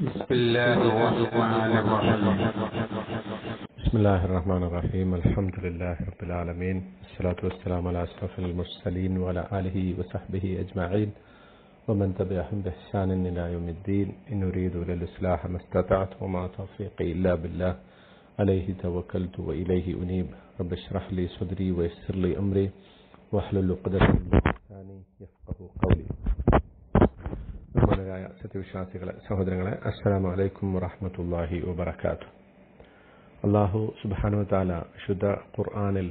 بسم الله الرحمن الرحيم بسم الله الرحمن الرحيم الحمد لله رب العالمين الصلاة والسلام على أشرف المرسلين وعلى آله وصحبه أجمعين ومن تبعهم بإحسان إلى يوم الدين إن أريد إلى الإصلاح ما استطعت وما توفيقي إلا بالله عليه توكلت وإليه أنيب رب اشرح لي صدري ويسر لي أمري واحلل عقدة من لساني يفقه قولي ബഹുമാനരായ സത്യവിശ്വാസികളെ സഹോദരങ്ങളെ അസ്സലാമു അലൈക്കും വറഹ്മത്തുള്ളാഹി വബറകാതുഹു അള്ളാഹു സുബ്ഹാനഹു വതആല ശുദ്ധ ഖുർആനിൽ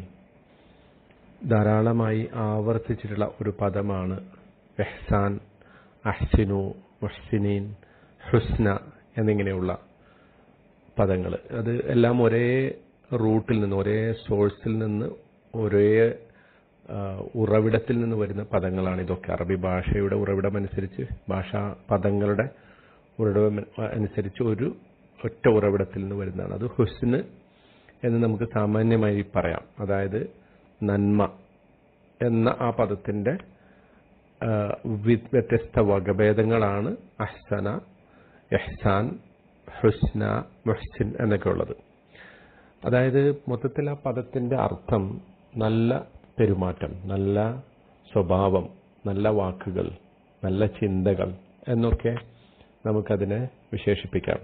ധാരാളമായി ആവർത്തിച്ചിട്ടുള്ള ഒരു പദമാണ് ഇഹ്സാൻ അഹ്സിനു മുഹ്സിനീൻ ഹുസ്ന എന്നിങ്ങനെയുള്ള പദങ്ങൾ അത് എല്ലാം ഒരേ റൂട്ടിൽ നിന്ന് ഒരേ സോഴ്സിൽ നിന്ന് ഒരേ ആ, ഉറവിടത്തിൽ നിന്ന് വരുന്ന പദങ്ങളാണ് ഇതൊക്കെ അറബി ഭാഷയുടെ ഉറവിടം അനുസരിച്ച് ഭാഷാ പദങ്ങളുടെ ഉറവിടം അനുസരിച്ച് ഒരു ഒറ്റ ഉറവിടത്തിൽ നിന്ന് വരുന്നതാണ് അത് ഹുസ്ന് എന്ന് നമുക്ക് സാമാന്യമായി പറയാം അതായത് നന്മ എന്ന ആ പദത്തിന്റെ ആ, വി- വ്യത്യസ്ത വകഭേദങ്ങളാണ് അഹ്സന എഹ്സാൻ ഹുസ്ന മുഹ്സിൻ എന്നൊക്കെ ഉള്ളത് അതായത് മൊത്തത്തിൽ ആ പദത്തിന്റെ അർത്ഥം നല്ല പെരുമാറ്റം നല്ല സ്വഭാവം നല്ല വാക്കുകൾ നല്ല ചിന്തകൾ എന്നൊക്കെ നമുക്കതിനെ വിശേഷിപ്പിക്കാം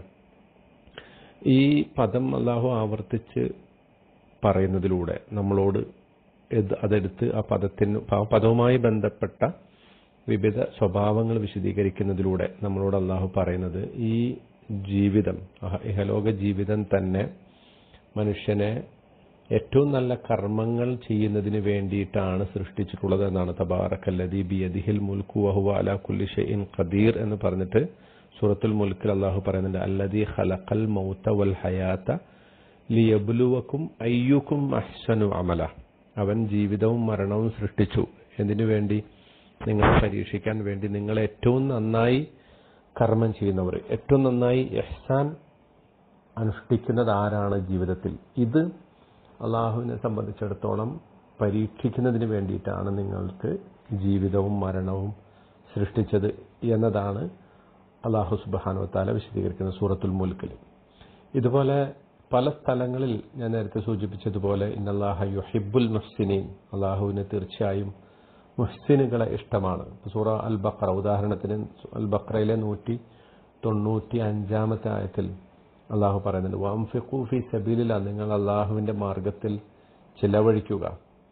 ഈ പദം അള്ളാഹു ആവർത്തിച്ച് പറയുന്നതിലൂടെ നമ്മളോട് ഇത് അതെടുത്ത് ആ പദത്തിന് ആ പദവുമായി ബന്ധപ്പെട്ട വിവിധ സ്വഭാവങ്ങൾ വിശദീകരിക്കുന്നതിലൂടെ നമ്മളോട് അള്ളാഹു പറയുന്നത് ഈ ജീവിതം അഹ- ഇഹലോക ജീവിതം തന്നെ മനുഷ്യനെ ഏറ്റവും നല്ല കർമ്മങ്ങൾ ചെയ്യുന്നതിന് വേണ്ടിയിട്ടാണ് സൃഷ്ടിച്ചിട്ടുള്ളത് എന്നാണ് തബാറക്കല്ലദീ ബിയദിഹിൽ മുൽക്കു വഹുവ അലാ കുല്ലി ഷൈഇൻ ഖദീർ എന്ന് പറഞ്ഞിട്ട് സൂറത്തുൽ മുൽക്കിൽ അള്ളാഹു പറയുന്നുണ്ട് അല്ലദീ ഖലഖൽ മൗത വൽ ഹയാത ലിയബ്ലുവക്കും അയ്യുക്കും അഹ്സനു അമല അവൻ ജീവിതവും മരണവും സൃഷ്ടിച്ചു എന്തിനു വേണ്ടി നിങ്ങളെ പരീക്ഷിക്കാൻ വേണ്ടി നിങ്ങൾ ഏറ്റവും നന്നായി കർമ്മം ചെയ്യുന്നവർ ഏറ്റവും നന്നായി എഹ്സാൻ അനുഷ്ഠിക്കുന്നത് ആരാണ് ജീവിതത്തിൽ ഇത് അള്ളാഹുവിനെ സംബന്ധിച്ചിടത്തോളം പരീക്ഷിക്കുന്നതിന് വേണ്ടിയിട്ടാണ് നിങ്ങൾക്ക് ജീവിതവും മരണവും സൃഷ്ടിച്ചത് എന്നതാണ് അള്ളാഹു സുബാനു താല വിശദീകരിക്കുന്ന സൂറത്തുൽ മുൽക്കിൽ ഇതുപോലെ പല സ്ഥലങ്ങളിൽ ഞാൻ നേരത്തെ സൂചിപ്പിച്ചതുപോലെ ഇന്നല്ലാഹ യുഹിബുൽ മുഹ്സിനീൻ അള്ളാഹുവിന് തീർച്ചയായും മുഹ്സിനുകളെ ഇഷ്ടമാണ് ഇപ്പൊ സൂറ അൽ ബക്ര ഉദാഹരണത്തിന് അൽ ബക്രയിലെ നൂറ്റി തൊണ്ണൂറ്റി അഞ്ചാമത്തെ ആയത്തിൽ അള്ളാഹു പറയുന്നുണ്ട് വംഫിഖു ഫി സബീലില്ല നിങ്ങൾ അള്ളാഹുവിന്റെ മാർഗത്തിൽ ചിലവഴിക്കുക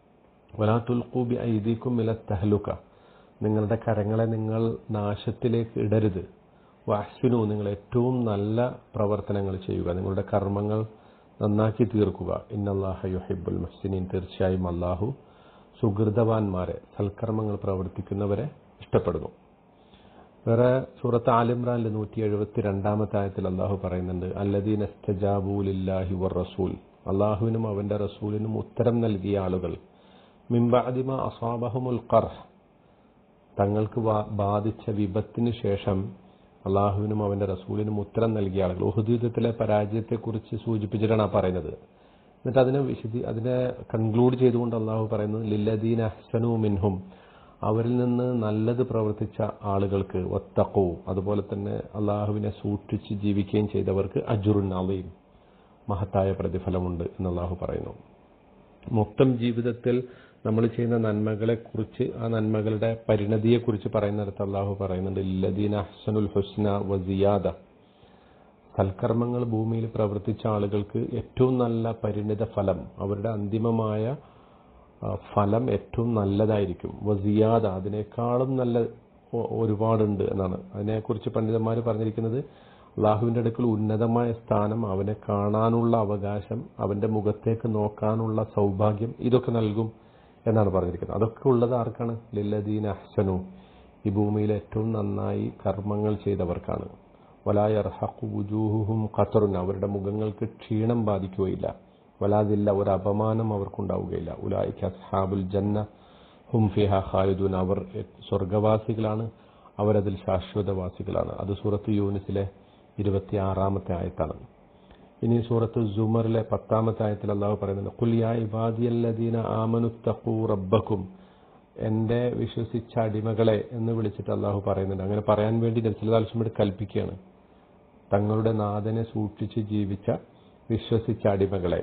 വലാ തുൽഖൂ ബി ഐദീക്കും ഇല തഹ്ലുക നിങ്ങളുടെ കരങ്ങളെ നിങ്ങൾ നാശത്തിലേക്ക് ഇടരുത് വാഹ്സിനു നിങ്ങൾ ഏറ്റവും നല്ല പ്രവർത്തനങ്ങൾ ചെയ്യുക നിങ്ങളുടെ കർമ്മങ്ങൾ നന്നാക്കി തീർക്കുക ഇന്നല്ലാഹ യുഹിബുൽ മുഹ്സിനീൻ തീർച്ചയായും അള്ളാഹു സുഹൃതവാന്മാരെ സൽക്കർമ്മങ്ങൾ പ്രവർത്തിക്കുന്നവരെ ഇഷ്ടപ്പെടുന്നു വേറെ സൂറത്ത് ആലിമ്രാനിലെ നൂറ്റി എഴുപത്തി രണ്ടാമത്തെ ആയത്തിൽ അള്ളാഹു പറയുന്നുണ്ട് അല്ലദീൻ അസ്തജാബൂലില്ലാഹി വർ റസൂൽ അള്ളാഹുവിനും അവന്റെ റസൂലിനും ഉത്തരം നൽകിയ ആളുകൾ മിംബാദിമ അസാബഹുമുൽ ഖർഹ് തങ്ങൾക്ക് വാ- ബാധിച്ച വിപത്തിന് ശേഷം അള്ളാഹുവിനും അവന്റെ റസൂലിനും ഉത്തരം നൽകിയ ആളുകൾ ഉഹുദ് യുദ്ധത്തിലെ പരാജയത്തെക്കുറിച്ച് സൂചിപ്പിച്ചിട്ടാണ് ആ പറയുന്നത് എന്നിട്ട് അതിനെ വിശദീ അതിനെ കൺക്ലൂഡ് ചെയ്തുകൊണ്ട് അള്ളാഹു പറയുന്നത് ലില്ലദീൻ അഹ്സനു മിൻഹും അവരിൽ നിന്ന് നല്ലത് പ്രവർത്തിച്ച ആളുകൾക്ക് ഒത്തക്കോ അതുപോലെ തന്നെ അള്ളാഹുവിനെ സൂക്ഷിച്ച് ജീവിക്കുകയും ചെയ്തവർക്ക് അജുറുൻ അലീം മഹത്തായ പ്രതിഫലമുണ്ട് എന്ന് അള്ളാഹു പറയുന്നു മൊത്തം ജീവിതത്തിൽ നമ്മൾ ചെയ്യുന്ന നന്മകളെക്കുറിച്ച് ആ നന്മകളുടെ പരിണതിയെക്കുറിച്ച് പറയുന്നിടത്ത് അള്ളാഹു പറയുന്നുണ്ട് ഇല്ലദീന അഹ്സനുൽ ഹുസ്ന വസിയാദ സൽക്കർമ്മങ്ങൾ ഭൂമിയിൽ പ്രവർത്തിച്ച ആളുകൾക്ക് ഏറ്റവും നല്ല പരിണിത ഫലം അവരുടെ അന്തിമമായ ആ, ഫലം ഏറ്റവും നല്ലതായിരിക്കും വസിയാദ അതിനേക്കാളും നല്ല ഒ- ഒരുപാടുണ്ട് എന്നാണ് അതിനെക്കുറിച്ച് പണ്ഡിതന്മാർ പറഞ്ഞിരിക്കുന്നത് അള്ളാഹുവിന്റെ അടുക്കൽ ഉന്നതമായ സ്ഥാനം അവനെ കാണാനുള്ള അവകാശം അവന്റെ മുഖത്തേക്ക് നോക്കാനുള്ള സൗഭാഗ്യം ഇതൊക്കെ നൽകും എന്നാണ് പറഞ്ഞിരിക്കുന്നത് അതൊക്കെ ഉള്ളത് ആർക്കാണ് ലില്ലദീൻ അഹ്സനു ഈ ഭൂമിയിൽ ഏറ്റവും നന്നായി കർമ്മങ്ങൾ ചെയ്തവർക്കാണ് വലായർഹഖു വുജൂഹുഹും ഖത്തറുൻ അവരുടെ മുഖങ്ങൾക്ക് ക്ഷീണം ബാധിക്കുകയില്ല വലാതില്ല ഒരു അപമാനം അവർക്കുണ്ടാവുകയില്ല ഉലായിക്ക് അസ്ഹാബുൽ ജന്ന ഹും ഫിഹ ഖാലിദൂൻ അവർ സ്വർഗവാസികളാണ് അവരതിൽ ശാശ്വതവാസികളാണ് അത് സൂറത്ത് യൂനിസിലെ ഇരുപത്തിയാറാമത്തെ ആയത്താണ് ഇനി സൂറത്ത് സുമറിലെ പത്താമത്തെ ആയത്തിൽ അള്ളാഹു പറയുന്നുണ്ട് കുലിയ ഇബാദിയല്ലദീന ആമനുത്തഖൂ റബ്ബക്കും എന്റെ വിശ്വസിച്ച അടിമകളെ എന്ന് വിളിച്ചിട്ട് അള്ളാഹു പറയുന്നുണ്ട് അങ്ങനെ പറയാൻ വേണ്ടി നബ്സലാസ്മയോട് കൽപ്പിക്കുകയാണ് തങ്ങളുടെ നാഥനെ സൂക്ഷിച്ച് ജീവിച്ച വിശ്വസിച്ച അടിമകളെ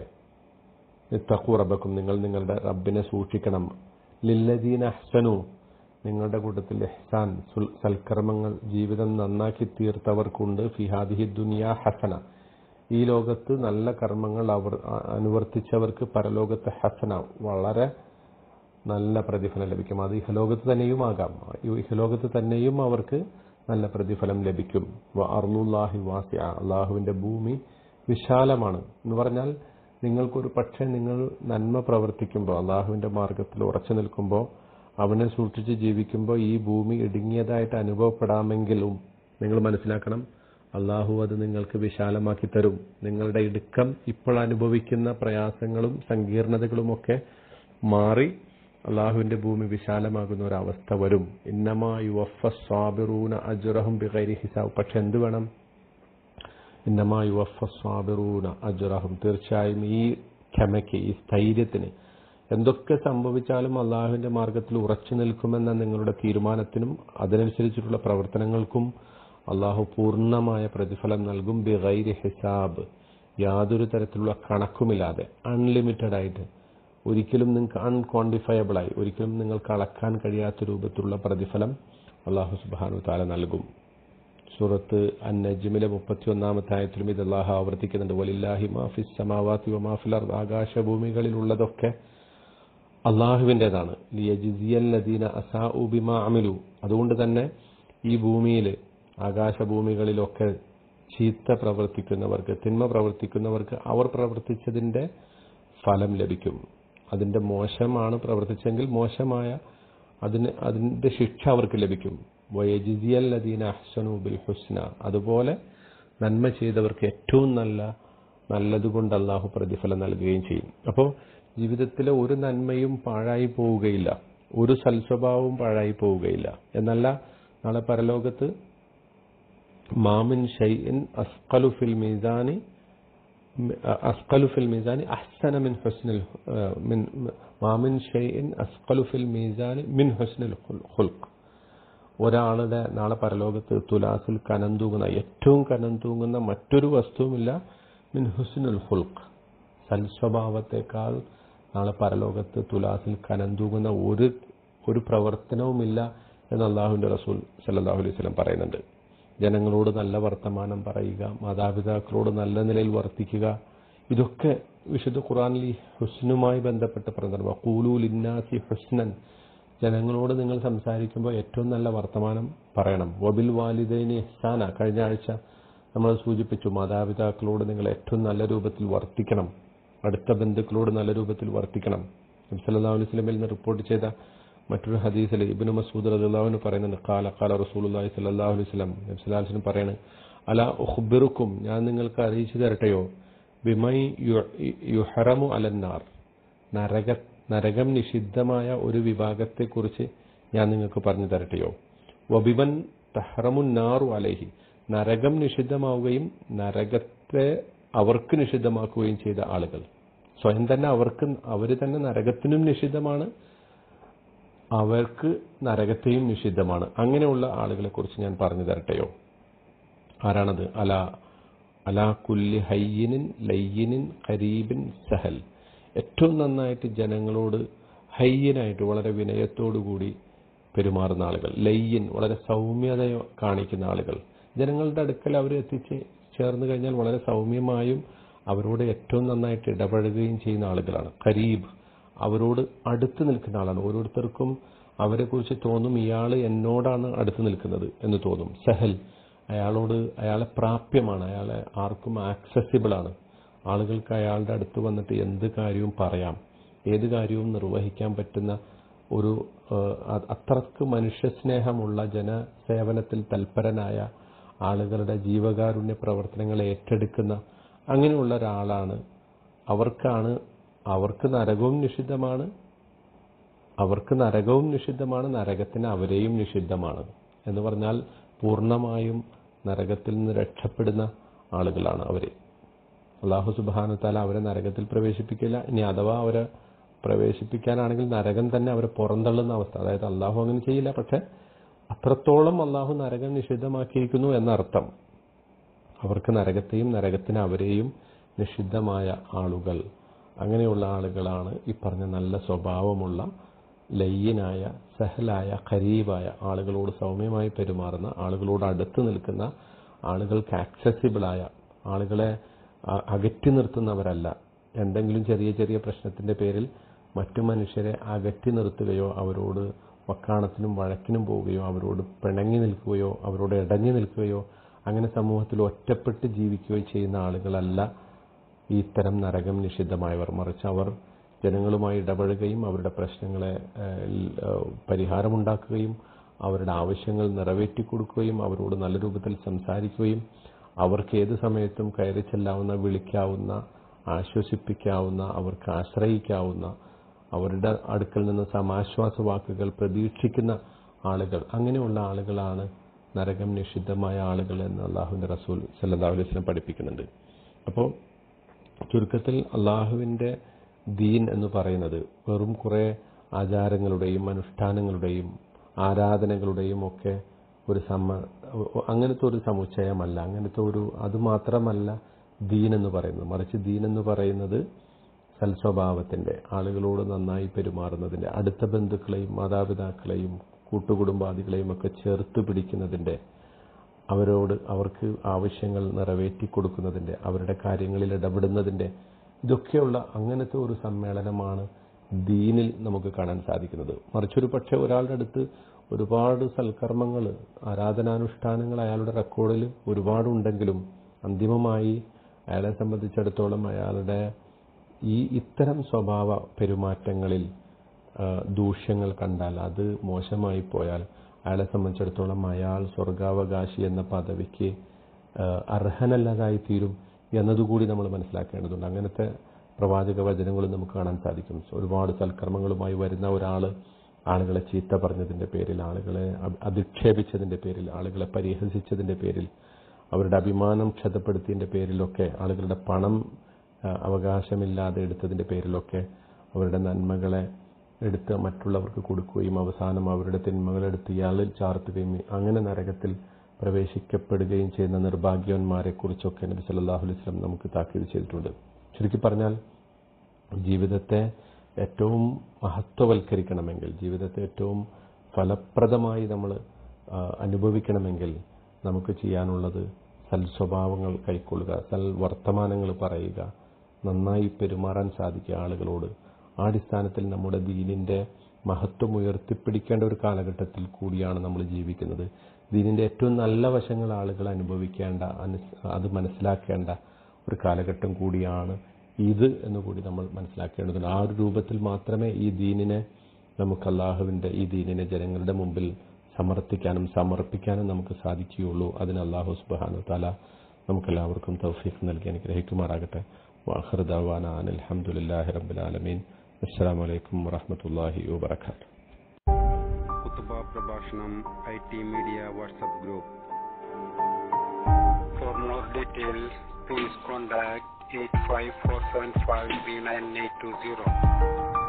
ഇത്തഖൂ റബ്ബക്കും നിങ്ങൾ നിങ്ങളുടെ റബ്ബിനെ സൂക്ഷിക്കണം ലില്ലദീന അഹ്സനു നിങ്ങളുടെ കൂട്ടത്തിൽ ഇഹ്സാൻ സുൽ- സൽക്കർമ്മങ്ങൾ ജീവിതം നന്നാക്കി തീർത്തവർക്കുണ്ട് ഫിഹാദിഹി ദുനിയ ഹസന ഈ ലോകത്ത് നല്ല കർമ്മങ്ങൾ അവർ അ- അനുവർത്തിച്ചവർക്ക് പരലോകത്തെ ഹസന വളരെ നല്ല പ്രതിഫലം ലഭിക്കും അത് ഇഹലോകത്ത് തന്നെയും ആകാം ഈ ഇഹലോകത്ത് തന്നെയും അവർക്ക് നല്ല പ്രതിഫലം ലഭിക്കും വ അർലുല്ലാഹി വാസിയ അള്ളാഹുവിന്റെ ഭൂമി വിശാലമാണ് എന്ന് പറഞ്ഞാൽ നിങ്ങൾക്കൊരു പക്ഷേ നിങ്ങൾ നന്മ പ്രവർത്തിക്കുമ്പോൾ അള്ളാഹുവിന്റെ മാർഗത്തിൽ ഉറച്ചു നിൽക്കുമ്പോൾ അവനെ സൂക്ഷിച്ച് ജീവിക്കുമ്പോൾ ഈ ഭൂമി ഇടുങ്ങിയതായിട്ട് അനുഭവപ്പെടാമെങ്കിലും നിങ്ങൾ മനസ്സിലാക്കണം അള്ളാഹു അത് നിങ്ങൾക്ക് വിശാലമാക്കി തരും നിങ്ങളുടെ ഇടുക്കം ഇപ്പോൾ അനുഭവിക്കുന്ന പ്രയാസങ്ങളും സങ്കീർണതകളുമൊക്കെ മാറി അള്ളാഹുവിന്റെ ഭൂമി വിശാലമാകുന്ന ഒരു അവസ്ഥ വരും ഇന്നമാ യുവഫ സ്വാബിറൂന അജുറഹും ബിഗൈരി ഹിസാബ് പക്ഷെ എന്ത് വേണം ഇന്നമാ യുവഫ സ്വാബിറൂന അജുറഹും തീർച്ചയായും ഈ ക്ഷമയ്ക്ക് ഈ സ്ഥൈര്യത്തിന് എന്തൊക്കെ സംഭവിച്ചാലും അള്ളാഹുവിന്റെ മാർഗത്തിൽ ഉറച്ചു നിൽക്കുമെന്ന നിങ്ങളുടെ തീരുമാനത്തിനും അതിനനുസരിച്ചിട്ടുള്ള പ്രവർത്തനങ്ങൾക്കും അള്ളാഹു പൂർണ്ണമായ പ്രതിഫലം നൽകും ബിഗൈരി ഹിസാബ് യാതൊരു തരത്തിലുള്ള കണക്കുമില്ലാതെ അൺലിമിറ്റഡ് ആയിട്ട് ഒരിക്കലും നിങ്ങൾക്ക് അൺക്വാണ്ടിഫയബിൾ ആയി ഒരിക്കലും നിങ്ങൾക്ക് അളക്കാൻ കഴിയാത്ത രൂപത്തിലുള്ള പ്രതിഫലം അള്ളാഹു സുബാനു താല നൽകും സൂറത്ത് അൻ നജ്മിലെ മുപ്പത്തിയൊന്നാമത്തെ ആയത്തിലും ഇത് അള്ളാഹു ആവർത്തിക്കുന്നുണ്ട് വലില്ലാഹി മാഫിസ് സമാവാത്തി വമാഫിൽ ആകാശഭൂമികളിലുള്ളതൊക്കെ അള്ളാഹുവിൻ്റെതാണ് ലിയജിസിയല്ലദീന അസാ ഉബിമ അമിലു അതുകൊണ്ട് തന്നെ ഈ ഭൂമിയിൽ ആകാശഭൂമികളിലൊക്കെ ചീത്ത പ്രവർത്തിക്കുന്നവർക്ക് തിന്മ പ്രവർത്തിക്കുന്നവർക്ക് അവർ പ്രവർത്തിച്ചതിന്റെ ഫലം ലഭിക്കും അതിന്റെ മോശമാണ് പ്രവർത്തിച്ചെങ്കിൽ മോശമായ അതിന് അതിന്റെ ശിക്ഷ അവർക്ക് ലഭിക്കും വയജിസിയൽ ലദീന അഹ്സനു ബിൽ ഹുസ്ന അതുപോലെ നന്മ ചെയ്തവർക്ക് ഏറ്റവും നല്ല നല്ലതുകൊണ്ട് അള്ളാഹു പ്രതിഫലം നൽകുകയും ചെയ്യും അപ്പോൾ ജീവിതത്തിലെ ഒരു നന്മയും പാഴായി പോവുകയില്ല ഒരു സൽസ്വഭാവവും പാഴായി പോവുകയില്ല എന്നല്ല നാളെ പരലോകത്ത് മാമിൻ ഷൈഇൻ അസ്കലു ഫിൽ മീസാനി അസ്കലു ഫിൽ മീസാനി അഹ്സന മിൻ ഹുസ്നിൽ മിൻ മാമിൻ ഷൈഇൻ അസ്കലു ഫിൽ മീസാനി മിൻ ഹുസ്നിൽ ഖുൽഖ് ഒരാളുടെ നാളെ പരലോകത്ത് തുലാസിൽ കനം തൂങ്ങുന്ന ഏറ്റവും കനം തൂങ്ങുന്ന മറ്റൊരു വസ്തുവുമില്ല മിൻ ഹുസ്നുൽ ഹുൽഖ് സൽസ്വഭാവത്തെക്കാൾ നാളെ പരലോകത്ത് തുലാസിൽ കനം തൂങ്ങുന്ന ഒരു ഒരു പ്രവർത്തനവുമില്ല എന്ന് അള്ളാഹുവിന്റെ റസൂൽ സല്ലാഹു അലൈഹി സ്വലം പറയുന്നുണ്ട് ജനങ്ങളോട് നല്ല വർത്തമാനം പറയുക മാതാപിതാക്കളോട് നല്ല നിലയിൽ വർത്തിക്കുക ഇതൊക്കെ വിശുദ്ധ ഖുറാനിൽ ഈ ഹുസ്നുമായി ബന്ധപ്പെട്ട് പറഞ്ഞിട്ടുണ്ട് കൂലൂൽ ഇന്നാസി ഹുസ്നൻ ജനങ്ങളോട് നിങ്ങൾ സംസാരിക്കുമ്പോൾ ഏറ്റവും നല്ല വർത്തമാനം പറയണം വബിൽ വാലിദൈനി ഇഹ്സാന കഴിഞ്ഞ ആഴ്ച നമ്മൾ സൂചിപ്പിച്ചു മാതാപിതാക്കളോട് നിങ്ങൾ ഏറ്റവും നല്ല രൂപത്തിൽ വർത്തിക്കണം അടുത്ത ബന്ധുക്കളോട് നല്ല രൂപത്തിൽ വർത്തിക്കണം നബ്സല്ലാ അലൈഹി സ്വലമിൽ നിന്ന് റിപ്പോർട്ട് ചെയ്ത മറ്റൊരു ഹദീസിൽ ഇബിന് മസൂദ് റദിള്ളാഹുവിന് പറയുന്നുണ്ട് കാല കാല റസൂലുള്ളാഹി സ്വല്ലല്ലാഹു അലൈഹി വസല്ലം നബി സല്ലല്ലാഹു അലൈഹി വസല്ലം പറയാണ് അല ഉഖ്ബിറുക്കും ഞാൻ നിങ്ങൾക്ക് അറിയിച്ചു തരട്ടെയോ ബിമൈ യുഹറമു അലന്നാർ നരക നരകം നിഷിദ്ധമായ ഒരു വിഭാഗത്തെക്കുറിച്ച് ഞാൻ നിങ്ങൾക്ക് പറഞ്ഞു തരട്ടെയോ വബിബൻ തഹറമുൻ നാറു അലൈഹി നരകം നിഷിദ്ധമാവുകയും നരകത്തെ അവർക്ക് നിഷിദ്ധമാക്കുകയും ചെയ്ത ആളുകൾ സ്വയം തന്നെ അവർക്ക് അവര് തന്നെ നരകത്തിനും നിഷിദ്ധമാണ് അവർക്ക് നരകത്തെയും നിഷിദ്ധമാണ് അങ്ങനെയുള്ള ആളുകളെ കുറിച്ച് ഞാൻ പറഞ്ഞു തരട്ടെയോ ആരാണത് അല അല കുല്ലി ഹയ്യനിൻ ലയ്യനിൻ കരീബിൻ സഹൽ ഏറ്റവും നന്നായിട്ട് ജനങ്ങളോട് ഹയ്യനായിട്ട് വളരെ വിനയത്തോടുകൂടി പെരുമാറുന്ന ആളുകൾ ലയ്യൻ വളരെ സൗമ്യത കാണിക്കുന്ന ആളുകൾ ജനങ്ങളുടെ അടുക്കൽ അവർ എത്തിച്ച് ചേർന്ന് കഴിഞ്ഞാൽ വളരെ സൗമ്യമായും അവരോട് ഏറ്റവും നന്നായിട്ട് ഇടപഴകുകയും ചെയ്യുന്ന ആളുകളാണ് കരീബ് അവരോട് അടുത്ത് നിൽക്കുന്ന ആളാണ് ഓരോരുത്തർക്കും അവരെ കുറിച്ച് തോന്നും ഇയാൾ എന്നോടാണ് അടുത്ത് നിൽക്കുന്നത് എന്ന് തോന്നും സഹൽ അയാളോട് അയാളെ പ്രാപ്യമാണ് അയാളെ ആർക്കും ആക്സസിബിൾ ആണ് ആളുകൾക്ക് അയാളുടെ അടുത്ത് വന്നിട്ട് എന്ത് കാര്യവും പറയാം ഏത് കാര്യവും നിർവഹിക്കാൻ പറ്റുന്ന ഒരു അത്രക്ക് മനുഷ്യസ്നേഹമുള്ള ജനസേവനത്തിൽ തൽപരനായ ആളുകളുടെ ജീവകാരുണ്യ പ്രവർത്തനങ്ങൾ ഏറ്റെടുക്കുന്ന അങ്ങനെയുള്ള ഒരാളാണ് അവർക്കാണ് അവർക്ക് നരകവും നിഷിദ്ധമാണ് അവർക്ക് നരകവും നിഷിദ്ധമാണ് നരകത്തിന് അവരെയും നിഷിദ്ധമാണ് എന്ന് പറഞ്ഞാൽ പൂർണ്ണമായും നരകത്തിൽ നിന്ന് രക്ഷപ്പെടുന്ന ആളുകളാണ് അവര് അള്ളാഹു സുബാനുത്താല അവരെ നരകത്തിൽ പ്രവേശിപ്പിക്കില്ല ഇനി അഥവാ അവരെ പ്രവേശിപ്പിക്കാനാണെങ്കിൽ നരകം തന്നെ അവരെ പുറന്തള്ളുന്ന അവസ്ഥ അതായത് അള്ളാഹു അങ്ങനെ ചെയ്യില്ല പക്ഷെ അത്രത്തോളം അള്ളാഹു നരകം നിഷിദ്ധമാക്കിയിരിക്കുന്നു എന്നർത്ഥം അവർക്ക് നരകത്തെയും നരകത്തിന് അവരെയും നിഷിദ്ധമായ ആളുകൾ അങ്ങനെയുള്ള ആളുകളാണ് ഈ പറഞ്ഞ നല്ല സ്വഭാവമുള്ള ലയ്യനായ സഹലായ ഖരീബായ ആളുകളോട് സൗമ്യമായി പെരുമാറുന്ന ആളുകളോട് അടുത്ത് നിൽക്കുന്ന ആളുകൾക്ക് ആക്സസിബിളായ ആളുകളെ അ- അകറ്റി നിർത്തുന്നവരല്ല എന്തെങ്കിലും ചെറിയ ചെറിയ പ്രശ്നത്തിന്റെ പേരിൽ മറ്റു മനുഷ്യരെ അകറ്റി നിർത്തുകയോ അവരോട് വക്കാണത്തിനും വഴക്കിനും പോവുകയോ അവരോട് പിണങ്ങി നിൽക്കുകയോ അവരോട് ഇടഞ്ഞു നിൽക്കുകയോ അങ്ങനെ സമൂഹത്തിൽ ഒറ്റപ്പെട്ട് ജീവിക്കുകയോ ചെയ്യുന്ന ആളുകളല്ല ഈ ഇത്തരം നരകം നിഷിദ്ധമായവർ മറിച്ച് അവർ ജനങ്ങളുമായി ഇടപഴകുകയും അവരുടെ പ്രശ്നങ്ങളെ ഏഹ്, ൽ- ഏഹ്, പരിഹാരമുണ്ടാക്കുകയും അവരുടെ ആവശ്യങ്ങൾ നിറവേറ്റി കൊടുക്കുകയും അവരോട് നല്ല രൂപത്തിൽ സംസാരിക്കുകയും അവർക്ക് ഏത് സമയത്തും കയറി ചെല്ലാവുന്ന വിളിക്കാവുന്ന ആശ്വസിപ്പിക്കാവുന്ന അവർക്ക് ആശ്രയിക്കാവുന്ന അവരുടെ അടുക്കൽ നിന്ന് സമാശ്വാസ വാക്കുകൾ പ്രതീക്ഷിക്കുന്ന ആളുകൾ അങ്ങനെയുള്ള ആളുകളാണ് നരകം നിഷിദ്ധമായ ആളുകൾ എന്ന് അള്ളാഹുവിന്റെ റസൂൽ സല്ലല്ലാഹു അലൈഹി വസല്ലം പഠിപ്പിക്കുന്നുണ്ട് അപ്പോൾ ചുരുക്കത്തിൽ അള്ളാഹുവിന്റെ ദീൻ എന്ന് പറയുന്നത് വെറും കുറെ ആചാരങ്ങളുടെയും അനുഷ്ഠാനങ്ങളുടെയും ആരാധനകളുടെയും ഒക്കെ ഒരു സമ അങ്ങനത്തെ ഒരു സമുച്ചയമല്ല അങ്ങനത്തെ ഒരു അത് മാത്രമല്ല ദീൻ എന്ന് പറയുന്നത് മറിച്ച് ദീൻ എന്ന് പറയുന്നത് സൽസ്വഭാവത്തിന്റെ ആളുകളോട് നന്നായി പെരുമാറുന്നതിന്റെ അടുത്ത ബന്ധുക്കളെയും മാതാപിതാക്കളെയും കൂട്ടുകുടുംബാദികളെയും ഒക്കെ ചേർത്ത് പിടിക്കുന്നതിന്റെ അവരോട് അവർക്ക് ആവശ്യങ്ങൾ നിറവേറ്റി കൊടുക്കുന്നതിന്റെ അവരുടെ കാര്യങ്ങളിൽ ഇടപെടുന്നതിന്റെ ഇതൊക്കെയുള്ള അങ്ങനത്തെ ഒരു സമ്മേളനമാണ് ദീനിൽ നമുക്ക് കാണാൻ സാധിക്കുന്നത് മറിച്ചൊരു പക്ഷെ ഒരാളുടെ അടുത്ത് ഒരുപാട് സൽക്കർമ്മങ്ങൾ ആരാധനാനുഷ്ഠാനങ്ങൾ അയാളുടെ റെക്കോർഡിൽ ഒരുപാടുണ്ടെങ്കിലും അന്തിമമായി അയാളെ സംബന്ധിച്ചിടത്തോളം അയാളുടെ ഈ ഇത്തരം സ്വഭാവ പെരുമാറ്റങ്ങളിൽ ആ, ദൂഷ്യങ്ങൾ കണ്ടാൽ അത് മോശമായി പോയാൽ അയാളെ സംബന്ധിച്ചിടത്തോളം അയാൾ സ്വർഗാവകാശി എന്ന പദവിക്ക് ആ, അർഹനല്ലാതായി തീരും എന്നതുകൂടി നമ്മൾ മനസ്സിലാക്കേണ്ടതുണ്ട് അങ്ങനത്തെ പ്രവാചക വചനങ്ങളും നമുക്ക് കാണാൻ സാധിക്കും ഒരുപാട് സൽക്കർമ്മങ്ങളുമായി വരുന്ന ഒരാൾ ആളുകളെ ചീത്ത പറഞ്ഞതിന്റെ പേരിൽ ആളുകളെ അ- അധിക്ഷേപിച്ചതിന്റെ പേരിൽ ആളുകളെ പരിഹസിച്ചതിന്റെ പേരിൽ അവരുടെ അഭിമാനം ക്ഷതപ്പെടുത്തിയതിന്റെ പേരിലൊക്കെ ആളുകളുടെ പണം ആ, അവകാശമില്ലാതെ എടുത്തതിന്റെ പേരിലൊക്കെ അവരുടെ നന്മകളെ എടുത്ത് മറ്റുള്ളവർക്ക് കൊടുക്കുകയും അവസാനം അവരുടെ തിന്മകളെടുത്ത് ഇയാളിൽ ചാർത്തുകയും അങ്ങനെ നരകത്തിൽ പ്രവേശിക്കപ്പെടുകയും ചെയ്യുന്ന നിർഭാഗ്യവന്മാരെ കുറിച്ചൊക്കെ നബി സല്ലല്ലാഹു അലൈഹി വസല്ലം നമുക്ക് താക്കീത് ചെയ്തിട്ടുണ്ട് ചുരുക്കി പറഞ്ഞാൽ ജീവിതത്തെ ഏറ്റവും മഹത്വവൽക്കരിക്കണമെങ്കിൽ ജീവിതത്തെ ഏറ്റവും ഫലപ്രദമായി നമ്മൾ അനുഭവിക്കണമെങ്കിൽ നമുക്ക് ചെയ്യാനുള്ളത് സൽസ്വഭാവങ്ങൾ കൈക്കൊള്ളുക സൽ വർത്തമാനങ്ങൾ പറയുക നന്നായി പെരുമാറാൻ സാധിക്കുക ആളുകളോട് ആ അടിസ്ഥാനത്തിൽ നമ്മുടെ ദീനിന്റെ മഹത്വം ഉയർത്തിപ്പിടിക്കേണ്ട ഒരു കാലഘട്ടത്തിൽ കൂടിയാണ് നമ്മൾ ജീവിക്കുന്നത് ദീനിന്റെ ഏറ്റവും നല്ല വശങ്ങൾ ആളുകൾ അനുഭവിക്കേണ്ട അനുസ്- അത് മനസ്സിലാക്കേണ്ട ഒരു കാലഘട്ടം കൂടിയാണ് ഇത് എന്നുകൂടി നമ്മൾ മനസ്സിലാക്കേണ്ടതുണ്ട് ആ ഒരു രൂപത്തിൽ മാത്രമേ ഈ ദീനിനെ നമുക്ക് അള്ളാഹുവിന്റെ ഈ ദീനിനെ ജനങ്ങളുടെ മുമ്പിൽ സമർത്ഥിക്കാനും സമർപ്പിക്കാനും നമുക്ക് സാധിക്കുകയുള്ളൂ അതിന് അള്ളാഹു സുബാനു താല നമുക്കെല്ലാവർക്കും തൗഫീഖ് നൽകി അനുഗ്രഹിക്കുമാറാകട്ടെ വാഹർദാവാന അലഹമുല്ലാഹി റബ്ബുലാലമീൻ അസ്സാം വലൈക്കും വറഹമത്തല്ലാഹി വാബർക്കാത്തു കുത്തുബ പ്രഭാഷണം I T media WhatsApp group For more details, please contact 85475 3980.